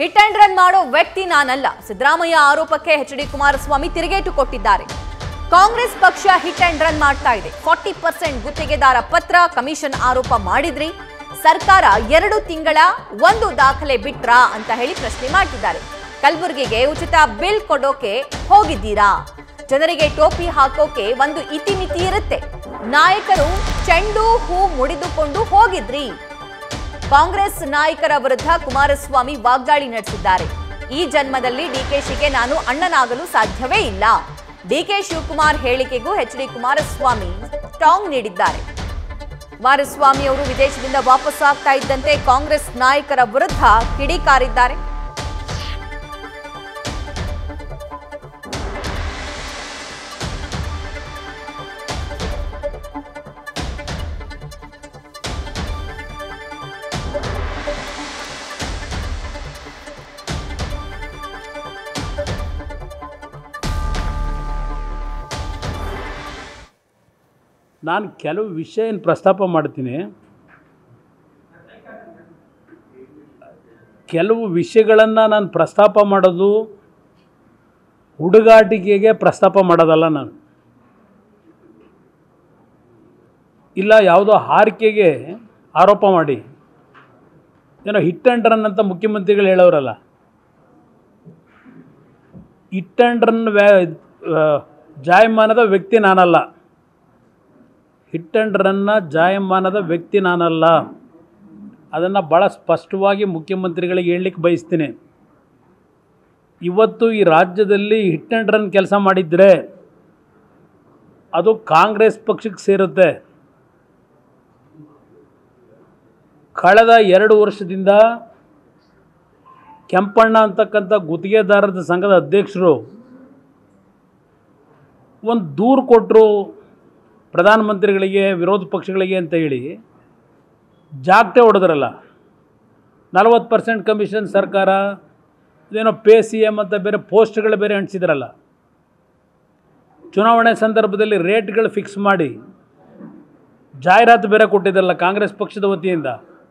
hit and run ಮಾಡೋ ವ್ಯಕ್ತಿ ನಾನಲ್ಲ ಸಿದ್ದರಾಮಯ್ಯ ಆರೋಪಕ್ಕೆ ಎಚ್ ಡಿ ಕುಮಾರಸ್ವಾಮಿ ತಿರುಗೇಟು ಕೊಟ್ಟಿದ್ದಾರೆ ಕಾಂಗ್ರೆಸ್ ಪಕ್ಷ ಹಿಟ್ ಅಂಡ್ ರನ್ ಮಾಡ್ತಾ ಇದೆ ಫಾರ್ಟಿ ಪರ್ಸೆಂಟ್ ಗುತ್ತಿಗೆದಾರ ಪತ್ರ ಕಮಿಷನ್ ಆರೋಪ ಮಾಡಿದ್ರಿ ಸರ್ಕಾರ ಎರಡು ತಿಂಗಳ ಒಂದು ದಾಖಲೆ ಬಿಟ್ರಾ ಅಂತ ಹೇಳಿ ಪ್ರಶ್ನೆ ಮಾಡ್ತಿದ್ದಾರೆ ಕಲಬುರಗಿಗೆ ಉಚಿತ ಬಿಲ್ ಕೊಡೋಕೆ ಹೋಗಿದ್ದೀರಾ ಜನರಿಗೆ ಟೋಪಿ ಹಾಕೋಕೆ ಒಂದು ಇತಿಮಿತಿ ಇರುತ್ತೆ ನಾಯಕರು ಚೆಂಡು ಹೂ ಮುಡಿದುಕೊಂಡು ಹೋಗಿದ್ರಿ ಕಾಂಗ್ರೆಸ್ ನಾಯಕರ ವಿರುದ್ಧ ಕುಮಾರಸ್ವಾಮಿ ವಾಗ್ದಾಳಿ ನಡೆಸಿದ್ದಾರೆ ಈ ಜನ್ಮದಲ್ಲಿ ಡಿಕೆಶಿಗೆ ನಾನು ಅಣ್ಣನಾಗಲು ಸಾಧ್ಯವೇ ಇಲ್ಲ ಡಿಕೆ ಶಿವಕುಮಾರ್ ಹೇಳಿಕೆಗೂ ಎಚ್ ಡಿ ಕುಮಾರಸ್ವಾಮಿ ಟಾಂಗ್ ನೀಡಿದ್ದಾರೆ ಕುಮಾರಸ್ವಾಮಿ ಅವರು ವಿದೇಶದಿಂದ ವಾಪಸ್ ಆಗ್ತಾ ಇದ್ದಂತೆ ಕಾಂಗ್ರೆಸ್ ನಾಯಕರ ವಿರುದ್ಧ ಕಿಡಿಕಾರಿದ್ದಾರೆ ನಾನು ಕೆಲವು ವಿಷಯ ಏನು ಪ್ರಸ್ತಾಪ ಮಾಡ್ತೀನಿ ಕೆಲವು ವಿಷಯಗಳನ್ನು ನಾನು ಪ್ರಸ್ತಾಪ ಮಾಡೋದು ಹುಡುಗಾಟಿಕೆಗೆ ಪ್ರಸ್ತಾಪ ಮಾಡೋದಲ್ಲ ನಾನು ಇಲ್ಲ ಯಾವುದೋ ಹಾರಿಕೆಗೆ ಆರೋಪ ಮಾಡಿ ಏನೋ ಹಿಟ್ ಆ್ಯಂಡ್ ರನ್ ಅಂತ ಮುಖ್ಯಮಂತ್ರಿಗಳು ಹೇಳೋರಲ್ಲ ಹಿಟ್ ಆ್ಯಂಡ್ ರನ್ ವ್ಯಾ ಆ, ಜಾಯಮಾನದ ವ್ಯಕ್ತಿ ನಾನಲ್ಲ ಹಿಟ್ ಆ್ಯಂಡ್ ರನ್ನ ಜಾಯಮಾನದ ವ್ಯಕ್ತಿ ನಾನಲ್ಲ ಅದನ್ನು ಭಾಳ ಸ್ಪಷ್ಟವಾಗಿ ಮುಖ್ಯಮಂತ್ರಿಗಳಿಗೆ ಹೇಳಲಿಕ್ಕೆ ಬಯಸ್ತೀನಿ ಇವತ್ತು ಈ ರಾಜ್ಯದಲ್ಲಿ ಹಿಟ್ ಆ್ಯಂಡ್ ರನ್ ಕೆಲಸ ಮಾಡಿದರೆ ಅದು ಕಾಂಗ್ರೆಸ್ ಪಕ್ಷಕ್ಕೆ ಸೇರುತ್ತೆ ಕಳೆದ ಎರಡು ವರ್ಷದಿಂದ ಕೆಂಪಣ್ಣ ಅಂತಕ್ಕಂಥ ಗುತ್ತಿಗೆದಾರರ ಸಂಘದ ಅಧ್ಯಕ್ಷರು ಒಂದು ದೂರು ಕೊಟ್ಟರು ಪ್ರಧಾನಮಂತ್ರಿಗಳಿಗೆ ವಿರೋಧ ಪಕ್ಷಗಳಿಗೆ ಅಂತ ಹೇಳಿ ಜಾಗ್ಟೆ ಹೊಡೆದ್ರಲ್ಲ ನಲವತ್ತು ಪರ್ಸೆಂಟ್ ಕಮಿಷನ್ ಸರ್ಕಾರ ಇದೇನೋ ಪೇ ಸಿ ಎಮ್ ಅಂತ ಬೇರೆ ಪೋಸ್ಟ್ಗಳು ಬೇರೆ ಅಂಟಿಸಿದ್ರಲ್ಲ ಚುನಾವಣೆ ಸಂದರ್ಭದಲ್ಲಿ ರೇಟ್ಗಳು ಫಿಕ್ಸ್ ಮಾಡಿ ಜಾಹೀರಾತು ಬೇರೆ ಕೊಟ್ಟಿದ್ರಲ್ಲ ಕಾಂಗ್ರೆಸ್ ಪಕ್ಷದ ವತಿಯಿಂದ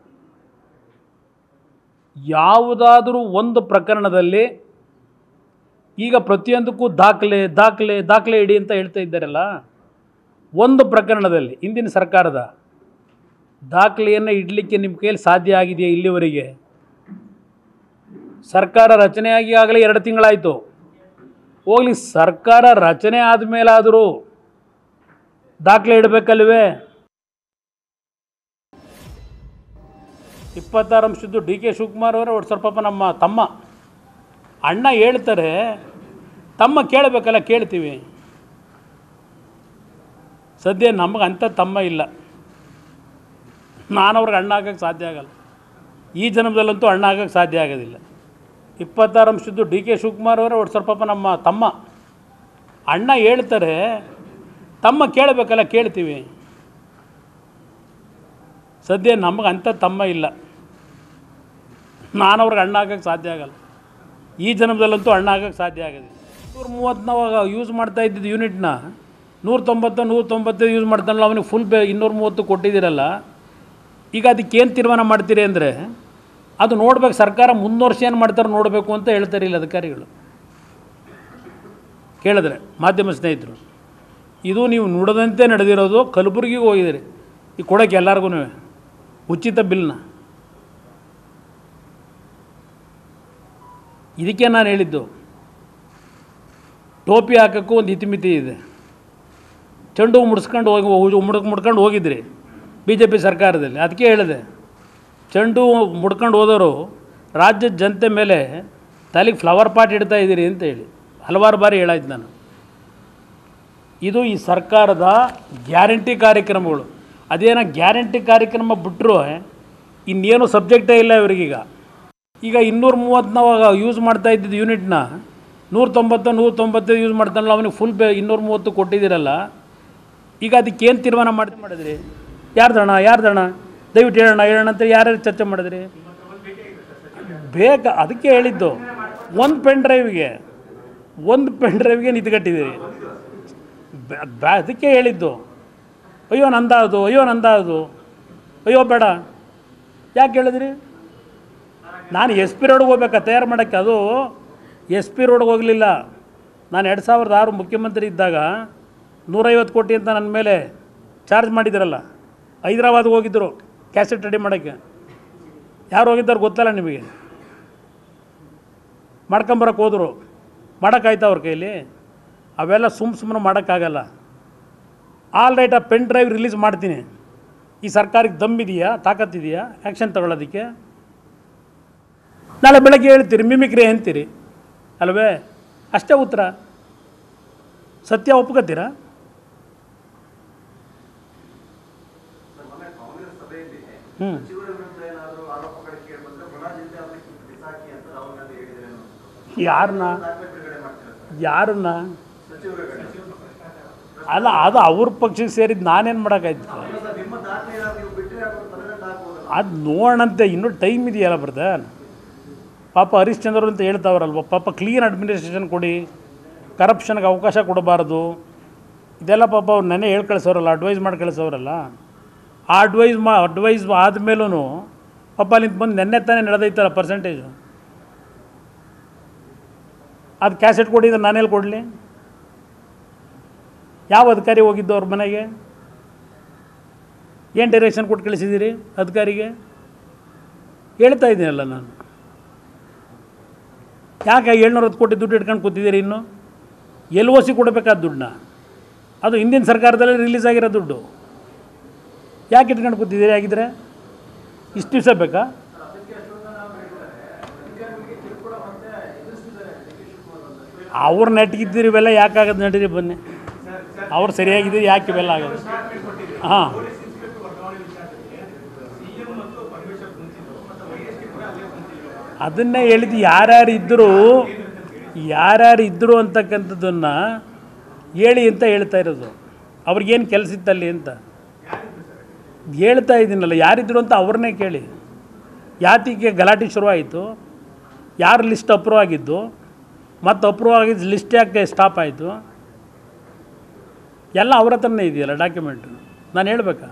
ಯಾವುದಾದರೂ ಒಂದು ಪ್ರಕರಣದಲ್ಲಿ ಈಗ ಪ್ರತಿಯೊಂದಕ್ಕೂ ದಾಖಲೆ ದಾಖಲೆ ದಾಖಲೆ ಇಡಿ ಅಂತ ಹೇಳ್ತಾ ಇದ್ದಾರಲ್ಲ ಒಂದು ಪ್ರಕರಣದಲ್ಲಿ ಇಂದಿನ ಸರ್ಕಾರದ ದಾಖಲೆಯನ್ನು ಇಡಲಿಕ್ಕೆ ನಿಮ್ಮ ಕೈಯಲ್ಲಿ ಸಾಧ್ಯ ಆಗಿದೆಯಾ ಇಲ್ಲಿವರೆಗೆ ಸರ್ಕಾರ ರಚನೆಯಾಗಿ ಆಗಲೇ ಎರಡು ತಿಂಗಳಾಯಿತು ಹೋಗ್ಲಿ ಸರ್ಕಾರ ರಚನೆ ಆದಮೇಲಾದರೂ ದಾಖಲೆ ಇಡಬೇಕಲ್ವೇ ಇಪ್ಪತ್ತಾರು ಅಂಶದ್ದು ಡಿ ಕೆ ಶಿವಕುಮಾರ್ ಅವರೇ ಒಟ್ಟು ಸ್ವಲ್ಪ ನಮ್ಮ ತಮ್ಮ ಅಣ್ಣ ಹೇಳ್ತಾರೆ ತಮ್ಮ ಕೇಳಬೇಕಲ್ಲ ಕೇಳ್ತೀವಿ ಸದ್ಯ ನಮಗೆ ಅಂಥ ತಮ್ಮ ಇಲ್ಲ ನಾನು ಅವ್ರಿಗೆ ಅಣ್ಣ ಆಗಕ್ಕೆ ಸಾಧ್ಯ ಆಗಲ್ಲ ಈ ಜನ್ಮದಲ್ಲಂತೂ ಅಣ್ಣ ಆಗಕ್ಕೆ ಸಾಧ್ಯ ಆಗೋದಿಲ್ಲ ಇಪ್ಪತ್ತಾರು ಅಂಶದ್ದು ಡಿ ಕೆ ಶಿವಕುಮಾರ್ ಅವರೇ ಒಟ್ಟು ಸ್ವಲ್ಪ ನಮ್ಮ ತಮ್ಮ ಅಣ್ಣ ಹೇಳ್ತಾರೆ ತಮ್ಮ ಕೇಳಬೇಕಲ್ಲ ಕೇಳ್ತೀವಿ ಸದ್ಯ ನಮಗೆ ಅಂಥ ತಮ್ಮ ಇಲ್ಲ ನಾನು ಅವ್ರಿಗೆ ಅಣ್ಣ ಆಗಕ್ಕೆ ಸಾಧ್ಯ ಆಗಲ್ಲ ಈ ಜನ್ಮದಲ್ಲಂತೂ ಅಣ್ಣ ಆಗಕ್ಕೆ ಸಾಧ್ಯ ಆಗೋದಿಲ್ಲ ನೂರ ಮೂವತ್ತು ನಾವು ಯೂಸ್ ಮಾಡ್ತಾ ಇದ್ದಿದ್ದು ಯೂನಿಟ್ನ ನೂರ ತೊಂಬತ್ತು ನೂರ ತೊಂಬತ್ತು ಯೂಸ್ ಮಾಡ್ತಾನಲ್ಲ ಅವನಿಗೆ ಫುಲ್ ಬೇ ಇನ್ನೂರ ಮೂವತ್ತು ಕೊಟ್ಟಿದ್ದೀರಲ್ಲ ಈಗ ಅದಕ್ಕೇನು ತೀರ್ಮಾನ ಮಾಡ್ತೀರಿ ಅಂದರೆ ಅದು ನೋಡ್ಬೇಕು ಸರ್ಕಾರ ಮುಂದುವರ್ಷ ಏನು ಮಾಡ್ತಾರೆ ನೋಡಬೇಕು ಅಂತ ಹೇಳ್ತಾರೆ ಇಲ್ಲಿ ಅಧಿಕಾರಿಗಳು ಕೇಳಿದ್ರೆ ಮಾಧ್ಯಮ ಸ್ನೇಹಿತರು ಇದು ನೀವು ನುಡದಂತೆ ನಡೆದಿರೋದು ಕಲಬುರಗಿಗೆ ಹೋಗಿದ್ದೀರಿ ಈ ಕೊಡೋಕ್ಕೆ ಎಲ್ಲರಿಗೂ ಉಚಿತ ಬಿಲ್ನ ಇದಕ್ಕೆ ನಾನು ಹೇಳಿದ್ದು ಟೋಪಿ ಹಾಕೋಕ್ಕೂ ಒಂದು ಇತಿಮಿತಿ ಇದೆ ಚೆಂಡು ಹೂ ಮುಡ್ಸ್ಕೊಂಡು ಹೋಗಿ ಮುಡ್ಕ್ ಮುಡ್ಕೊಂಡು ಹೋಗಿದ್ರಿ ಬಿ ಜೆ ಪಿ ಸರ್ಕಾರದಲ್ಲಿ ಅದಕ್ಕೆ ಹೇಳಿದೆ ಚೆಂಡು ಹೂ ಮುಡ್ಕೊಂಡು ಹೋದವರು ರಾಜ್ಯದ ಜನತೆ ಮೇಲೆ ತಲೆಗೆ ಫ್ಲವರ್ ಪಾಟ್ ಇಡ್ತಾ ಇದ್ದೀರಿ ಅಂತ ಹೇಳಿ ಹಲವಾರು ಬಾರಿ ಹೇಳಾಯ್ತು ನಾನು ಇದು ಈ ಸರ್ಕಾರದ ಗ್ಯಾರಂಟಿ ಕಾರ್ಯಕ್ರಮಗಳು ಅದೇನೋ ಗ್ಯಾರಂಟಿ ಕಾರ್ಯಕ್ರಮ ಬಿಟ್ಟರು ಇನ್ನೇನು ಸಬ್ಜೆಕ್ಟೇ ಇಲ್ಲ ಇವರಿಗೀಗ ಈಗ ಇನ್ನೂರ ಮೂವತ್ತು ನಾವು ಯೂಸ್ ಮಾಡ್ತಾ ಇದ್ದಿದ್ದು ಯೂನಿಟ್ನ ನೂರ ತೊಂಬತ್ತು ನೂರ ತೊಂಬತ್ತು ಯೂಸ್ ಮಾಡ್ತಾನಲ್ಲ ಅವನಿಗೆ ಫುಲ್ ಬೇ ಇನ್ನೂರ ಮೂವತ್ತು ಕೊಟ್ಟಿದ್ದೀರಲ್ಲ ಈಗ ಅದಕ್ಕೇನು ತೀರ್ಮಾನ ಮಾಡ್ತಿ ಮಾಡಿದ್ರಿ ಯಾರ್ದಣ್ಣ ಯಾರ್ದಣ್ಣ ದಯವಿಟ್ಟು ಹೇಳೋಣ ಹೇಳೋಣ ಅಂತ ಯಾರ್ಯಾರು ಚರ್ಚೆ ಮಾಡಿದ್ರಿ ಬೇಕ ಅದಕ್ಕೆ ಹೇಳಿದ್ದು ಒಂದು ಪೆನ್ ಡ್ರೈವ್ಗೆ ಒಂದು ಪೆನ್ ಡ್ರೈವ್ಗೆ ನಿಂತ್ಕಟ್ಟಿದ್ದೀರಿ ಬ- ಬ- ಅದಕ್ಕೆ ಹೇಳಿದ್ದು ಅಯ್ಯೋ ನಂದಾದು ಅಯ್ಯೋ ನಂದಾದು ಅಯ್ಯೋ ಬೇಡ ಯಾಕೆ ಹೇಳಿದ್ರಿ ನಾನು ಎಸ್ ಪಿ ರೋಡ್ಗೆ ಹೋಗ್ಬೇಕಾ ತಯಾರು ಮಾಡೋಕ್ಕೆ ಅದು ಎಸ್ ಪಿ ರೋಡ್ಗೆ ಹೋಗಲಿಲ್ಲ ನಾನು ಎರಡು ಸಾವಿರದ ಆರು ಮುಖ್ಯಮಂತ್ರಿ ಇದ್ದಾಗ ನೂರೈವತ್ತು ಕೋಟಿ ಅಂತ ನನ್ನ ಮೇಲೆ ಚಾರ್ಜ್ ಮಾಡಿದ್ರಲ್ಲ ಹೈದ್ರಾಬಾದ್ಗೆ ಹೋಗಿದ್ದರು ಕ್ಯಾಸೆಟ್ ರೆಡಿ ಮಾಡೋಕ್ಕೆ ಯಾರು ಹೋಗಿದ್ದಾರೆ ಗೊತ್ತಲ್ಲ ನಿಮಗೆ ಮಾಡ್ಕೊಂಬರಕ್ಕೆ ಹೋದರು ಮಾಡೋಕ್ಕಾಯ್ತಾ ಅವ್ರ ಕೈಲಿ ಅವೆಲ್ಲ ಸುಮ್ಮ ಸುಮ್ಮನೆ ಮಾಡೋಕ್ಕಾಗಲ್ಲ ಆಲ್ ರೈಟ್ ಆ ಪೆನ್ ಡ್ರೈವ್ ರಿಲೀಸ್ ಮಾಡ್ತೀನಿ ಈ ಸರ್ಕಾರಕ್ಕೆ ದಮ್ಮಿದೆಯಾ ತಾಕತ್ತಿದೆಯಾ ಆ್ಯಕ್ಷನ್ ತಗೊಳ್ಳೋದಕ್ಕೆ ನಾಳೆ ಬೆಳಗ್ಗೆ ಹೇಳ್ತೀರಿ ಮಿಮಿಕ್ರಿ ಅಂತೀರಿ ಅಲ್ವೇ ಅಷ್ಟೇ ಉತ್ತರ ಸತ್ಯ ಒಪ್ಕೋತೀರಾ ಹ್ಞೂ ಯಾರನ್ನ ಯಾರನ್ನ ಅಲ್ಲ ಅದು ಅವ್ರ ಪಕ್ಷಕ್ಕೆ ಸೇರಿದ್ದು ನಾನೇನು ಮಾಡೋಕ್ಕಾಯ್ತು ಅದು ನೋಡೋಣಂತೆ ಇನ್ನೂ ಟೈಮ್ ಇದೆಯಲ್ಲ ಬ್ರದರ್ ಪಾಪ ಹರಿಶ್ಚಂದ್ರ ಅಂತ ಹೇಳ್ತಾವ್ರಲ್ವ ಪಾಪ ಕ್ಲೀನ್ ಅಡ್ಮಿನಿಸ್ಟ್ರೇಷನ್ ಕೊಡಿ ಕರಪ್ಷನ್ಗೆ ಅವಕಾಶ ಕೊಡಬಾರ್ದು ಇದೆಲ್ಲ ಪಾಪ ಅವ್ರು ನೆನೆ ಹೇಳಿ ಕಳಿಸೋರಲ್ಲ ಅಡ್ವೈಸ್ ಮಾಡಿ ಕಳಿಸೋರಲ್ಲ ಆ ಅಡ್ವೈಸ್ ಮಾ ಅಡ್ವೈಸ್ ಆದಮೇಲೂ ಪಾಪ ಅಲ್ಲಿಂದ ಬಂದು ನೆನ್ನೆ ತಾನೇ ನಡೆದೈತಲ್ಲ ಪರ್ಸೆಂಟೇಜು ಅದು ಕ್ಯಾಸೆಟ್ ಕೊಡಿದ್ರೆ ನಾನೆಲ್ಲಿ ಕೊಡಲಿ ಯಾವ ಅಧಿಕಾರಿ ಹೋಗಿದ್ದು ಅವ್ರ ಮನೆಗೆ ಏನು ಡೈರೆಕ್ಷನ್ ಕೊಟ್ಟು ಕಳಿಸಿದ್ದೀರಿ ಅಧಿಕಾರಿಗೆ ಹೇಳ್ತಾ ಇದ್ದೀನಲ್ಲ ನಾನು ಯಾಕೆ ಏಳ್ನೂರ ಹತ್ತು ಕೋಟಿ ದುಡ್ಡು ಇಟ್ಕೊಂಡು ಕೂತಿದ್ದೀರಿ ಇನ್ನು ಎಲ್ ಒ ಸಿ ಕೊಡಬೇಕಾದ ದುಡ್ಡನ್ನ ಅದು ಹಿಂದಿನ ಸರ್ಕಾರದಲ್ಲೇ ರಿಲೀಸ್ ಆಗಿರೋ ದುಡ್ಡು ಯಾಕೆ ಇಟ್ಕೊಂಡು ಕೂತಿದ್ದೀರಿ ಆಗಿದ್ರೆ ಇಷ್ಟು ದಿವಸ ಬೇಕಾ ಅವ್ರು ನೆಟ್ಗಿದ್ದೀರಿ ಇವೆಲ್ಲ ಯಾಕಾಗದು ನಡೀರಿ ಬನ್ನಿ ಅವ್ರು ಸರಿಯಾಗಿದ್ದೀರಿ ಯಾಕೆ ಇವೆಲ್ಲ ಆಗೋದು ಹಾಂ ಅದನ್ನೇ ಹೇಳಿದ್ದು ಯಾರ್ಯಾರು ಇದ್ದರು ಯಾರ್ಯಾರು ಇದ್ದರು ಅಂತಕ್ಕಂಥದ್ದನ್ನು ಹೇಳಿ ಅಂತ ಹೇಳ್ತಾ ಇರೋದು ಅವ್ರಿಗೇನು ಕೆಲಸ ಇತ್ತಲ್ಲಿ ಅಂತ ಹೇಳ್ತಾ ಇದ್ದೀನಲ್ಲ ಯಾರಿದ್ರು ಅಂತ ಅವ್ರನ್ನೇ ಕೇಳಿ ಯಾತಿಗೆ ಗಲಾಟೆ ಶುರುವಾಯಿತು ಯಾರು ಲಿಸ್ಟ್ ಅಪ್ರೂವ್ ಆಗಿದ್ದು ಮತ್ತು ಅಪ್ರೂವ್ ಆಗಿದ್ದು ಲಿಸ್ಟ್ ಯಾಕೆ ಸ್ಟಾಪ್ ಆಯಿತು ಎಲ್ಲ ಅವ್ರ ಹತ್ರನೇ ಇದೆಯಲ್ಲ ಡಾಕ್ಯುಮೆಂಟು ನಾನು ಹೇಳ್ಬೇಕಾ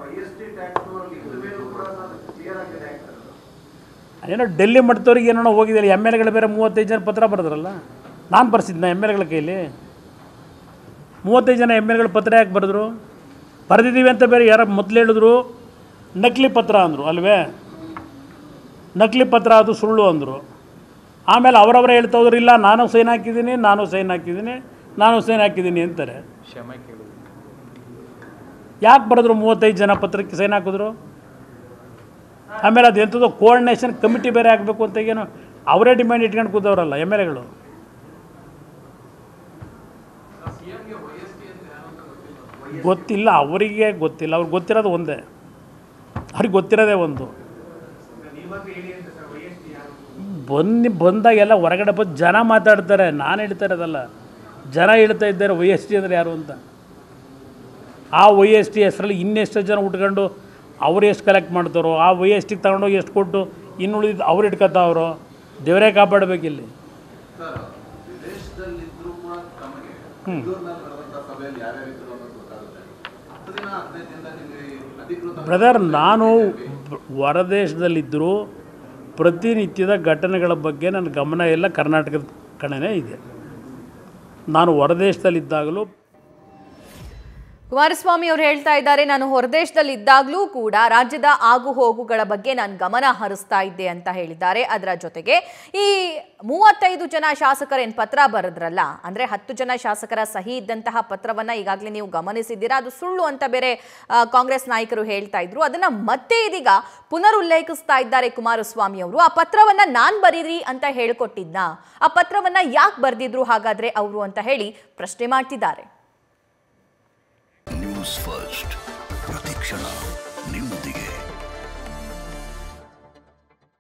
ಏನೋ ಡೆಲ್ಲಿ ಮಟ್ಟದವ್ರಿಗೆ ಏನೋ ಹೋಗಿದ್ದಾರೆ ಎಮ್ ಎಲ್ ಎಗಳು ಬೇರೆ ಮೂವತ್ತೈದು ಜನ ಪತ್ರ ಬರೆದ್ರಲ್ಲ ನಾನು ಬರ್ಸಿದ್ನ ಎಮ್ ಎಲ್ ಎಗಳ ಕೈಲಿ ಮೂವತ್ತೈದು ಜನ ಎಮ್ ಎಲ್ಗಳು ಪತ್ರ ಯಾಕೆ ಬರೆದ್ರು ಬರೆದಿದ್ದೀವಿ ಅಂತ ಬೇರೆ ಯಾರೋ ಮೊದಲು ಹೇಳಿದ್ರು ನಕಲಿ ಪತ್ರ ಅಂದರು ಅಲ್ವೇ ನಕಲಿ ಪತ್ರ ಅದು ಸುಳ್ಳು ಅಂದರು ಆಮೇಲೆ ಅವರವರೇ ಹೇಳ್ತಾ ಹೋದ್ರು ಇಲ್ಲ ನಾನು ಸೈನ್ ಹಾಕಿದ್ದೀನಿ ನಾನು ಸೈನ್ ಹಾಕಿದ್ದೀನಿ ನಾನು ಸೈನ್ ಹಾಕಿದ್ದೀನಿ ಅಂತಾರೆ ಕ್ಷಮೆ ಕೇಳಿದ್ರು ಯಾಕೆ ಬರೆದ್ರು ಮೂವತ್ತೈದು ಜನ ಪತ್ರಕ್ಕೆ ಸೈನ್ ಹಾಕಿದ್ರು ಆಮೇಲೆ ಅದು ಎಂಥದ್ದು ಕೋಆರ್ಡಿನೇಷನ್ ಕಮಿಟಿ ಬೇರೆ ಆಗಬೇಕು ಅಂತ ಏನು ಅವರೇ ಡಿಮ್ಯಾಂಡ್ ಇಟ್ಕೊಂಡು ಕೂತವ್ರಲ್ಲ ಎಮ್ ಎಲ್ ಎಗಳು ಗೊತ್ತಿಲ್ಲ ಅವರಿಗೆ ಗೊತ್ತಿಲ್ಲ ಅವ್ರಿಗೆ ಗೊತ್ತಿರೋದು ಒಂದೇ ಅವ್ರಿಗೆ ಗೊತ್ತಿರೋದೇ ಒಂದು ಬನ್ನಿ ಬಂದಾಗೆಲ್ಲ ಹೊರಗಡೆ ಬಂದು ಜನ ಮಾತಾಡ್ತಾರೆ ನಾನು ಹೇಳ್ತಾ ಇರೋದಲ್ಲ ಜನ ಹೇಳ್ತಾ ಇದ್ದಾರೆ ವೈ ಎಸ್ ಟಿ ಅಂದರೆ ಯಾರು ಅಂತ ಆ ವೈ ಎಸ್ ಟಿ ಹೆಸರಲ್ಲಿ ಇನ್ನೆಷ್ಟು ಜನ ಉಟ್ಕೊಂಡು ಅವ್ರು ಎಷ್ಟು ಕಲೆಕ್ಟ್ ಮಾಡ್ತಾರೋ ಆ ವೈ ಎಸ್ ಟಿಗೆ ತಗೊಂಡೋಗಿ ಎಷ್ಟು ಕೊಟ್ಟು ಇನ್ನುಳಿದು ಅವ್ರು ಇಟ್ಕೊತಾವ್ರೋ ದೇವರೇ ಕಾಪಾಡಬೇಕಿಲ್ಲಿ ಸರ್ ವಿದೇಶದಲ್ಲಿದ್ದರೂ ಕೂಡ ತಮಗೆ ಬೆಂಗಳೂರಿನಲ್ಲಿ ನಡೆದಂಥ ಸಭೆಯಲ್ಲಿ ಯಾರ್ಯಾರಿದ್ರು ಅನ್ನೋದು ಗೊತ್ತಾಗುತ್ತೆ ಹತ್ತು ದಿನ ಹದಿನೈದು ದಿನದ ನಿಮಗೆ ಅಧಿಕೃತ ಬ್ರದರ್ ನಾನು ಹೊರದೇಶದಲ್ಲಿದ್ದರೂ ಪ್ರತಿನಿತ್ಯದ ಘಟನೆಗಳ ಬಗ್ಗೆ ನನ್ನ ಗಮನ ಎಲ್ಲ ಕರ್ನಾಟಕದ ಕಡೆನೇ ಇದೆ ನಾನು ಹೊರದೇಶದಲ್ಲಿದ್ದಾಗಲೂ ಕುಮಾರಸ್ವಾಮಿ ಅವರು ಹೇಳ್ತಾ ಇದ್ದಾರೆ ನಾನು ಹೊರದೇಶದಲ್ಲಿ ಇದ್ದಾಗಲೂ ಕೂಡ ರಾಜ್ಯದ ಆಗು ಹೋಗುಗಳ ಬಗ್ಗೆ ನಾನು ಗಮನ ಹರಿಸ್ತಾ ಇದ್ದೆ ಅಂತ ಹೇಳಿದ್ದಾರೆ ಅದರ ಜೊತೆಗೆ ಈ ಮೂವತ್ತೈದು ಜನ ಶಾಸಕರೇನು ಪತ್ರ ಬರೆದ್ರಲ್ಲ ಅಂದ್ರೆ ಹತ್ತು ಜನ ಶಾಸಕರ ಸಹಿ ಇದ್ದಂತಹ ಪತ್ರವನ್ನ ಈಗಾಗಲೇ ನೀವು ಗಮನಿಸಿದ್ದೀರಾ ಅದು ಸುಳ್ಳು ಅಂತ ಬೇರೆ ಆ, ಕಾಂಗ್ರೆಸ್ ನಾಯಕರು ಹೇಳ್ತಾ ಇದ್ರು ಅದನ್ನ ಮತ್ತೆ ಇದೀಗ ಪುನರುಲ್ಲೇಖಿಸ್ತಾ ಇದ್ದಾರೆ ಕುಮಾರಸ್ವಾಮಿ ಅವರು ಆ ಪತ್ರವನ್ನ ನಾನ್ ಬರೀರಿ ಅಂತ ಹೇಳ್ಕೊಟ್ಟಿದ್ನ ಆ ಪತ್ರವನ್ನ ಯಾಕೆ ಬರ್ದಿದ್ರು ಹಾಗಾದ್ರೆ ಅವರು ಅಂತ ಹೇಳಿ ಪ್ರಶ್ನೆ ಮಾಡ್ತಿದ್ದಾರೆ ನ್ಯೂಸ್ ಫಸ್ಟ್ ಪ್ರತಿಕ್ಷಣ ನಿಮ್ಮೊಂದಿಗೆ